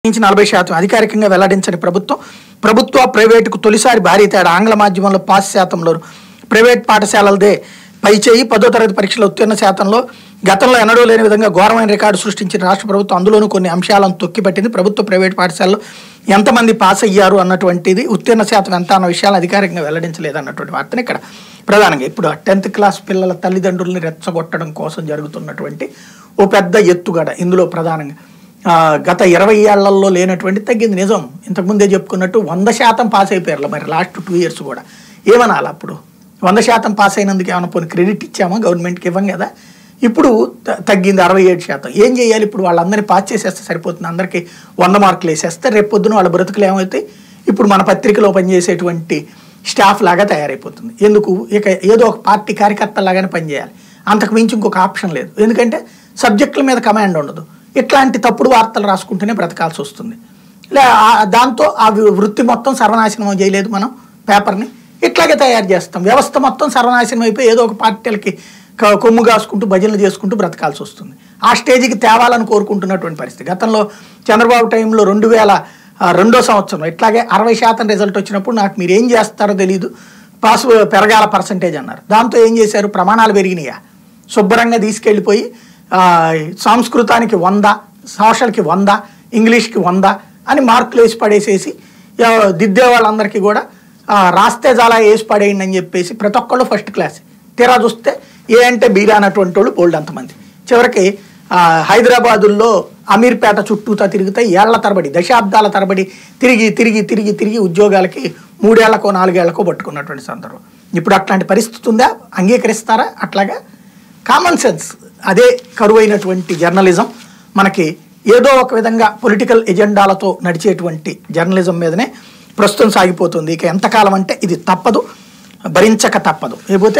నుంచి నలభై శాతం అధికారికంగా వెల్లడించని ప్రభుత్వం ప్రభుత్వ ప్రైవేటుకు తొలిసారి భారీ తేడా ఆంగ్ల మాధ్యమంలో పాస్ శాతంలో ప్రైవేట్ పాఠశాలలదే పై చేయి పదో తరగతి పరీక్షల ఉత్తీర్ణ శాతంలో గతంలో ఎన్నడూ లేని విధంగా ఘోరమైన రికార్డు సృష్టించిన రాష్ట్ర ప్రభుత్వం అందులోనూ కొన్ని అంశాలను తొక్కిపట్టింది ప్రభుత్వ ప్రైవేట్ పాఠశాలలో ఎంతమంది పాస్ అయ్యారు అన్నటువంటిది ఉత్తీర్ణ శాతం ఎంత అన్న విషయాలు అధికారికంగా వెల్లడించలేదు అన్నటువంటి వార్తను ఇక్కడ ప్రధానంగా ఇప్పుడు టెన్త్ క్లాస్ పిల్లల తల్లిదండ్రుల్ని రెచ్చగొట్టడం కోసం జరుగుతున్నటువంటి ఓ పెద్ద ఎత్తుగడ ఇందులో ప్రధానంగా ఆ, గత ఇరవై ఏళ్లలో లేనటువంటి తగ్గింది నిజం ఇంతకుముందే చెప్పుకున్నట్టు వంద శాతం పాస్ అయిపోయారు మరి లాస్ట్ టూ ఇయర్స్ కూడా ఏమనాలి అప్పుడు వంద శాతం పాస్ అయినందుకు ఏమైనా పోనీ క్రెడిట్ ఇచ్చామా గవర్నమెంట్కి ఇవ్వం కదా ఇప్పుడు త- తగ్గింది అరవై ఏడు శాతం ఏం చేయాలి ఇప్పుడు వాళ్ళందరినీ పాస్ చేసేస్తే సరిపోతుంది అందరికీ వంద మార్కులు వేసేస్తే రేపు పొద్దున వాళ్ళ బ్రతుకులు ఏమవుతాయి ఇప్పుడు మన పత్రికలో పనిచేసేటువంటి స్టాఫ్ లాగా తయారైపోతుంది ఎందుకు ఇక ఏదో ఒక పార్టీ కార్యకర్త లాగానే పనిచేయాలి అంతకు మించి ఇంకొక ఆప్షన్ లేదు ఎందుకంటే సబ్జెక్టుల మీద కమాండ్ ఉండదు ఇట్లాంటి తప్పుడు వార్తలు రాసుకుంటూనే బ్రతకాల్సి వస్తుంది లే ఆ- దాంతో ఆ వృ- వృత్తి మొత్తం సర్వనాశనం చేయలేదు మనం పేపర్ని ఇట్లాగే తయారు చేస్తాం వ్యవస్థ మొత్తం సర్వనాశనం అయిపోయి ఏదో ఒక పార్టీలకి క- కొమ్ము కాసుకుంటూ భజనలు చేసుకుంటూ బ్రతకాల్సి వస్తుంది ఆ స్టేజ్కి తేవాలని కోరుకుంటున్నటువంటి పరిస్థితి గతంలో చంద్రబాబు టైంలో రెండు వేల ఆ, రెండో సంవత్సరం ఇట్లాగే అరవై శాతం రిజల్ట్ వచ్చినప్పుడు నాకు మీరు ఏం చేస్తారో తెలియదు పాస్ పెరగాల పర్సంటేజ్ అన్నారు దాంతో ఏం చేశారు ప్రమాణాలు పెరిగినాయా శుభ్రంగా తీసుకెళ్ళిపోయి ఆ, సంస్కృతానికి వంద సోషల్కి వంద ఇంగ్లీష్కి వంద అని మార్కులు వేసి పడేసేసి ఆ, దిద్దే వాళ్ళందరికీ కూడా ఆ, రాస్తే చాలా వేసి పడేయండి అని చెప్పేసి ప్రతి ఒక్కళ్ళు ఫస్ట్ క్లాస్ తీరా చూస్తే ఏ అంటే బీరా అన్నటువంటి వాళ్ళు బోల్డ్ అంతమంది చివరికి ఆ, హైదరాబాదుల్లో అమీర్పేట చుట్టూతా తిరిగితే ఏళ్ల తరబడి దశాబ్దాల తరబడి తిరిగి తిరిగి తిరిగి తిరిగి ఉద్యోగాలకి మూడేళ్లకో నాలుగేళ్లకో పట్టుకున్నటువంటి సందర్భం ఇప్పుడు అట్లాంటి పరిస్థితి ఉందా అంగీకరిస్తారా అట్లాగా కామన్ సెన్స్ అదే కరువైనటువంటి జర్నలిజం మనకి ఏదో ఒక విధంగా పొలిటికల్ ఎజెండాలతో నడిచేటువంటి జర్నలిజం మీదనే ప్రస్తుతం సాగిపోతుంది ఇక ఎంతకాలం అంటే ఇది తప్పదు భరించక తప్పదు లేకపోతే